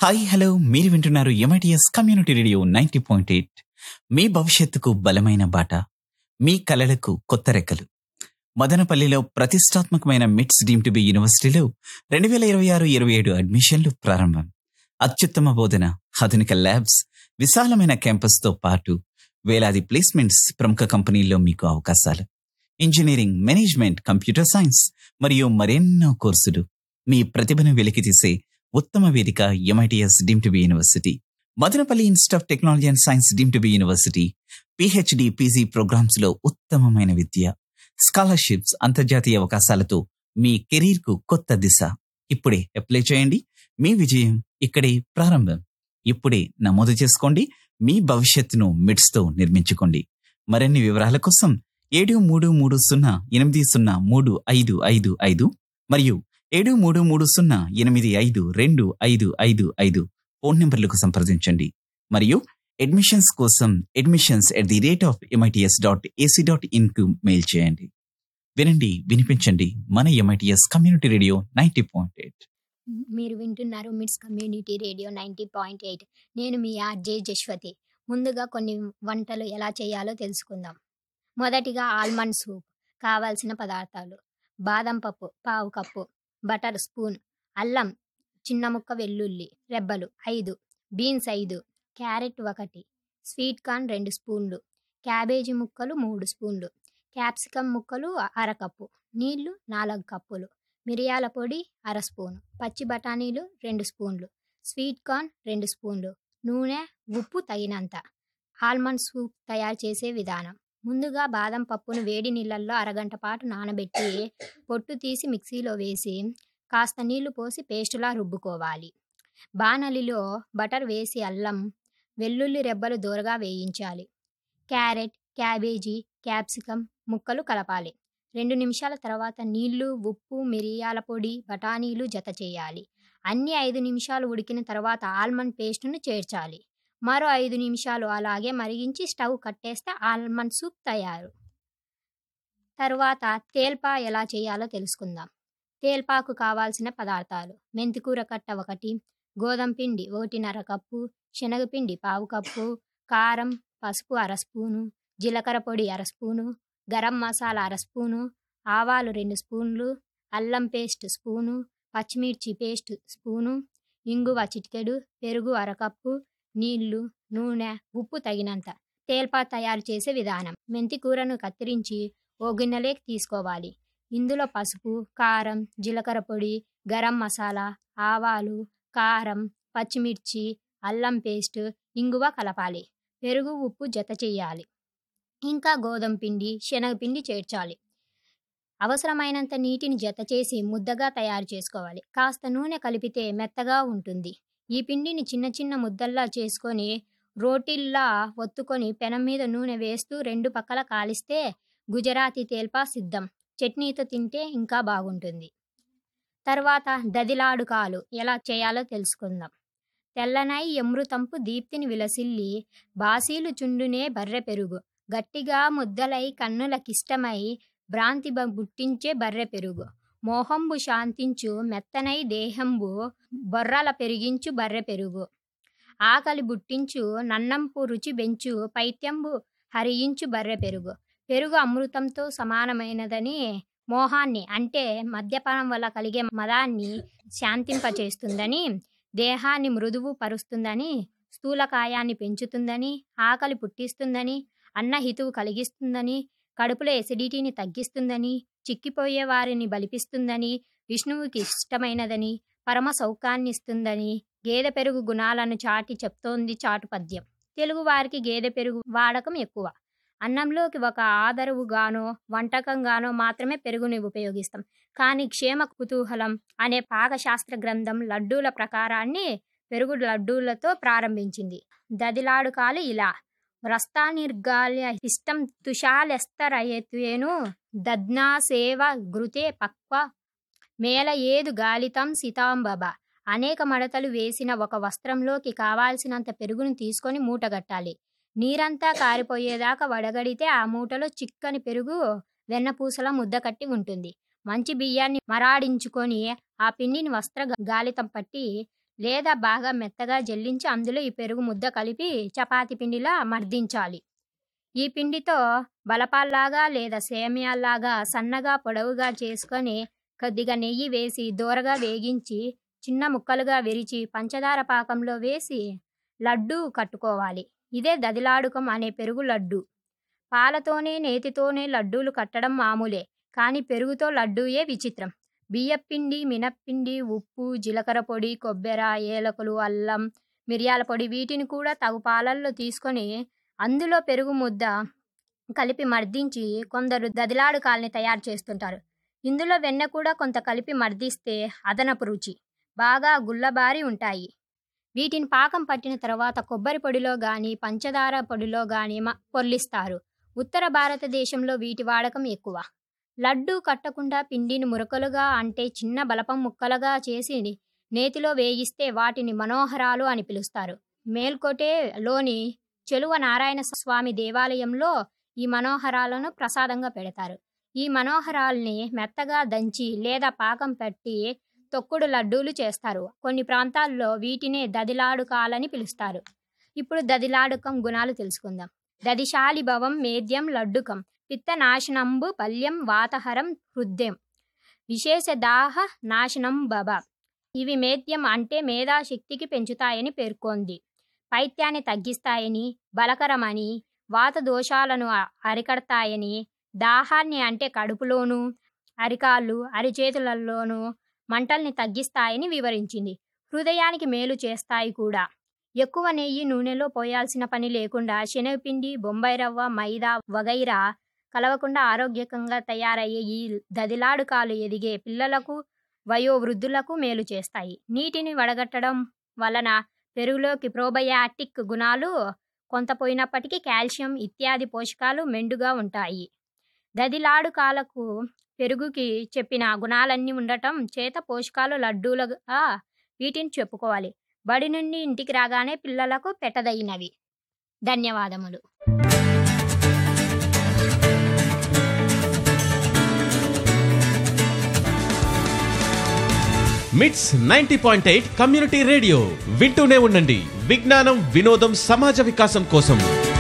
hi hello మీరు వింటున్నారు MITS community radio ninety point eight మీ భవిష్యత్తుకు బలమైన బాట మీ కలలకు కొత్త రెక్కలు మదనపల్లిలో ప్రతిష్టాత్మకమైన మిట్స్ డీమ్ టు బి యూనివర్సిటీలో రెండు వేల ఇరవై ఆరు ఇరవై ఏడు అడ్మిషన్లు ప్రారంభం అత్యుత్తమ బోధన ఆధునిక ల్యాబ్స్ విశాలమైన క్యాంపస్తో పాటు వేలాది ప్లేస్మెంట్స్ ప్రముఖ కంపెనీల్లో మీకు అవకాశాలు ఇంజనీరింగ్ మేనేజ్మెంట్ కంప్యూటర్ సైన్స్ మరియు మరెన్నో కోర్సులు మీ ప్రతిభను వెలికితీసే ఉత్తమ వేదిక MITS deem to be university Madanapalle institute of technology and science deem to be university PhD PG programmes లో ఉత్తమమైన విద్య స్కాలర్షిప్స్ అంతర్జాతీయ అవకాశాలతో మీ కెరీర్ కు కొత్త దిశ ఇప్పుడే అప్లై చేయండి మీ విజయం ఇక్కడే ప్రారంభం ఇప్పుడే నమోదు చేసుకోండి మీ భవిష్యత్తును మిడ్స్ తో నిర్మించుకోండి మరిన్ని వివరాల కోసం ఏడు మూడు మూడు సున్నా ఎనిమిది సున్నా మూడు ఐదు ఐదు ఐదు మరియు ఏడు మూడు మూడు సున్నా ఎనిమిది ఐదు రెండు ఐదు ఐదు ఐదు ఫోన్ నంబర్లకు సంప్రదించండి మరియు అడ్మిషన్స్ కోసం admissions at the rate of MITS dot AC dot in కు మెయిల్ చేయండి వినండి వినిపించండి మన MITS community radio ninety point eight మీరు వింటున్నారు MITS community radio ninety point eight నేను మీ ఆర్జే జశ్వతి ముందుగా కొన్ని వంటలు ఎలా చేయాలో తెలుసుకుందాం మొదటిగా ఆల్మండ్ సూప్ కావాల్సిన పదార్థాలు బాదం పప్పు పావు కప్పు బటర్ స్పూన్ అల్లం చిన్న ముక్క వెల్లుల్లి రెబ్బలు ఐదు బీన్స్ ఐదు క్యారెట్ ఒకటి స్వీట్ కార్న్ రెండు స్పూన్లు క్యాబేజీ ముక్కలు మూడు స్పూన్లు క్యాప్సికమ్ ముక్కలు అరకప్పు నీళ్లు నాలుగు కప్పులు మిరియాల పొడి అర స్పూను పచ్చి బఠానీలు రెండు స్పూన్లు స్వీట్ కార్న్ రెండు స్పూన్లు నూనె ఉప్పు తగినంత ఆల్మండ్ సూప్ తయారు చేసే విధానం ముందుగా బాదం పప్పును వేడి నీళ్ళల్లో అరగంట పాటు నానబెట్టి పొట్టు తీసి మిక్సీలో వేసి కాస్త నీళ్లు పోసి పేస్టులా రుబ్బుకోవాలి బాణలిలో బటర్ వేసి అల్లం వెల్లుల్లి రెబ్బలు దూరగా వేయించాలి క్యారెట్ క్యాబేజీ క్యాప్సికమ్ ముక్కలు కలపాలి రెండు నిమిషాల తర్వాత నీళ్లు ఉప్పు మిరియాల పొడి బఠానీలు జత చేయాలి అన్ని ఐదు నిమిషాలు ఉడికిన తర్వాత ఆల్మండ్ పేస్ట్ను చేర్చాలి మరో ఐదు నిమిషాలు అలాగే మరిగించి స్టవ్ కట్టేస్తే ఆల్మండ్ సూప్ తయారు తర్వాత తేల్పా ఎలా చేయాలో తెలుసుకుందాం తేల్పాకు కావాల్సిన పదార్థాలు మెంతికూర కట్ట ఒకటి గోధుమ పిండి ఒకటిన్నర కప్పు శనగపిండి పావు కప్పు కారం పసుపు అర స్పూను జీలకర్ర పొడి అర స్పూను గరం మసాలా అర స్పూను ఆవాలు రెండు స్పూన్లు అల్లం పేస్ట్ స్పూను పచ్చిమిర్చి పేస్ట్ స్పూను ఇంగువ చిటికెడు పెరుగు అరకప్పు నీళ్లు నూనె ఉప్పు తగినంత తేల్పా తయారు చేసే విధానం మెంతి కూరను కత్తిరించి ఓ గిన్నెలోకి తీసుకోవాలి ఇందులో పసుపు కారం జీలకర్ర పొడి గరం మసాలా ఆవాలు కారం పచ్చిమిర్చి అల్లం పేస్ట్ ఇంగువ కలపాలి పెరుగు ఉప్పు జత చేయాలి ఇంకా గోధుమ పిండి శనగపిండి చేర్చాలి అవసరమైనంత నీటిని జత చేసి ముద్దగా తయారు చేసుకోవాలి కాస్త నూనె కలిపితే మెత్తగా ఉంటుంది ఈ పిండిని చిన్న చిన్న ముద్దల్లా చేసుకొని రోటిల్లా ఒత్తుకొని పెనం మీద నూనె వేస్తూ రెండు పక్కల కాలిస్తే గుజరాతీ తేల్పా సిద్ధం చట్నీతో తింటే ఇంకా బాగుంటుంది తర్వాత దదిలాడుకాలు ఎలా చేయాలో తెలుసుకుందాం తెల్లనై ఎమృతంపు దీప్తిని విలసిల్లి బాసీలు చుండునే బర్రె పెరుగు గట్టిగా ముద్దలై కన్నులకిష్టమై భ్రాంతి బుట్టించే బర్రె పెరుగు మోహంబు శాంతించు మెత్తనై దేహంబు బొర్రల పెరిగించు బర్రె పెరుగు ఆకలి బుట్టించు నన్నంపు రుచి బెంచు పైత్యంబు హరించు బర్రె పెరుగు పెరుగు అమృతంతో సమానమైనదని మోహాన్ని అంటే మద్యపానం వల్ల కలిగే మదాన్ని శాంతింపచేస్తుందని దేహాన్ని మృదువు పరుస్తుందని స్థూలకాయాన్ని పెంచుతుందని ఆకలి పుట్టిస్తుందని అన్నహితువు కలిగిస్తుందని కడుపులో ఎసిడిటీని తగ్గిస్తుందని చిక్కిపోయే వారిని బలిపిస్తుందని విష్ణువుకి ఇష్టమైనదని పరమ సౌఖ్యాన్నిస్తుందని గేదె పెరుగు గుణాలను చాటి చెప్తోంది చాటు పద్యం తెలుగు వారికి గేదె పెరుగు వాడకం ఎక్కువ అన్నంలోకి ఒక ఆదరువుగానో వంటకంగానో మాత్రమే పెరుగుని ఉపయోగిస్తాం కానీ క్షేమ కుతూహలం అనే పాకశాస్త్ర గ్రంథం లడ్డూల ప్రకారాన్ని పెరుగు లడ్డూలతో ప్రారంభించింది దదిలాడుకాలు ఇలా వ్రస్తానిర్గాల్య ఇష్టం తుషాలెస్తరయత్వేను దద్నా సేవ గృతే పక్వ మేల ఏదు గాలితం సితాంబబ అనేక మడతలు వేసిన ఒక వస్త్రంలోకి కావాల్సినంత పెరుగును తీసుకొని మూటగట్టాలి నీరంతా కారిపోయేదాకా వడగడితే ఆ మూటలో చిక్కని పెరుగు వెన్నపూసల ముద్ద కట్టి ఉంటుంది మంచి బియ్యాన్ని మరాడించుకొని ఆ పిండిని వస్త్ర గాలితం పట్టి లేదా బాగా మెత్తగా జల్లించి అందులో ఈ పెరుగు ముద్ద కలిపి చపాతి పిండిలా మర్దించాలి ఈ పిండితో బలపాల్లాగా లేదా సేమియాల్లాగా సన్నగా పొడవుగా చేసుకొని కొద్దిగా నెయ్యి వేసి దూరగా వేగించి చిన్న ముక్కలుగా విరిచి పంచదార పాకంలో వేసి లడ్డు కట్టుకోవాలి ఇదే దదిలాడుకం అనే పెరుగు లడ్డు పాలతోనే నేతితోనే లడ్డూలు కట్టడం మామూలే కానీ పెరుగుతో లడ్డూయే విచిత్రం బియ్యపిండి మినప్పిండి ఉప్పు జీలకర్ర పొడి కొబ్బెర ఏలకులు అల్లం మిరియాల పొడి వీటిని కూడా తగు పాలల్లో తీసుకొని అందులో పెరుగు ముద్ద కలిపి మర్దించి కొందరు దదిలాడుకాల్ని తయారు చేస్తుంటారు ఇందులో వెన్న కూడా కొంత కలిపి మర్దిస్తే అదనపు రుచి బాగా గుల్లబారి ఉంటాయి వీటిని పాకం పట్టిన తర్వాత కొబ్బరి పొడిలో గాని పంచదార పొడిలో గాని మ- పొర్లిస్తారు ఉత్తర భారతదేశంలో వీటి వాడకం ఎక్కువ లడ్డు కట్టకుండా పిండిని మురకలుగా అంటే చిన్న బలపం ముక్కలుగా చేసి నేతిలో వేయిస్తే వాటిని మనోహరాలు అని పిలుస్తారు మేల్కోటేలోని చెలువ నారాయణ స్వామి దేవాలయంలో ఈ మనోహరాలను ప్రసాదంగా పెడతారు ఈ మనోహరాల్ని మెత్తగా దంచి లేదా పాకం పెట్టి తొక్కుడు లడ్డూలు చేస్తారు కొన్ని ప్రాంతాల్లో వీటినే దదిలాడుకాలని పిలుస్తారు ఇప్పుడు దదిలాడుకం గుణాలు తెలుసుకుందాం దదిశాలి భవం మేద్యం లడ్డుకం పిత్తనాశనంబు పల్యం వాతహరం హృద్యం విశేష దాహ నాశనం బబ ఇవి మేద్యం అంటే మేధాశక్తికి పెంచుతాయని పేర్కొంది పైత్యాన్ని తగ్గిస్తాయని బలకరమని వాత దోషాలను అ- అరికడతాయని దాహాన్ని అంటే కడుపులోను అరికాళ్ళు అరిచేతులలోనూ మంటల్ని తగ్గిస్తాయని వివరించింది హృదయానికి మేలు చేస్తాయి కూడా ఎక్కువ నెయ్యి నూనెలో పోయాల్సిన పని లేకుండా శనగపిండి బొంబాయి రవ్వ మైదా వగైరా కలవకుండా ఆరోగ్యకంగా తయారయ్యే ఈ దదిలాడుకాలు ఎదిగే పిల్లలకు వయోవృద్ధులకు మేలు చేస్తాయి నీటిని వడగట్టడం వలన పెరుగులోకి ప్రోబయాటిక్ గుణాలు కొంత పోయినప్పటికీ కాల్షియం ఇత్యాది పోషకాలు మెండుగా ఉంటాయి దదిలాడుకాలకు పెరుగుకి చెప్పిన గుణాలన్నీ ఉండటం చేత పోషకాలు లడ్డూలుగా వీటిని చెప్పుకోవాలి బడి నుండి ఇంటికి రాగానే పిల్లలకు పెట్టదగినవి ధన్యవాదములు MITS ninety point eight community radio వింటూనే ఉండండి విజ్ఞానం వినోదం సమాజ వికాసం కోసం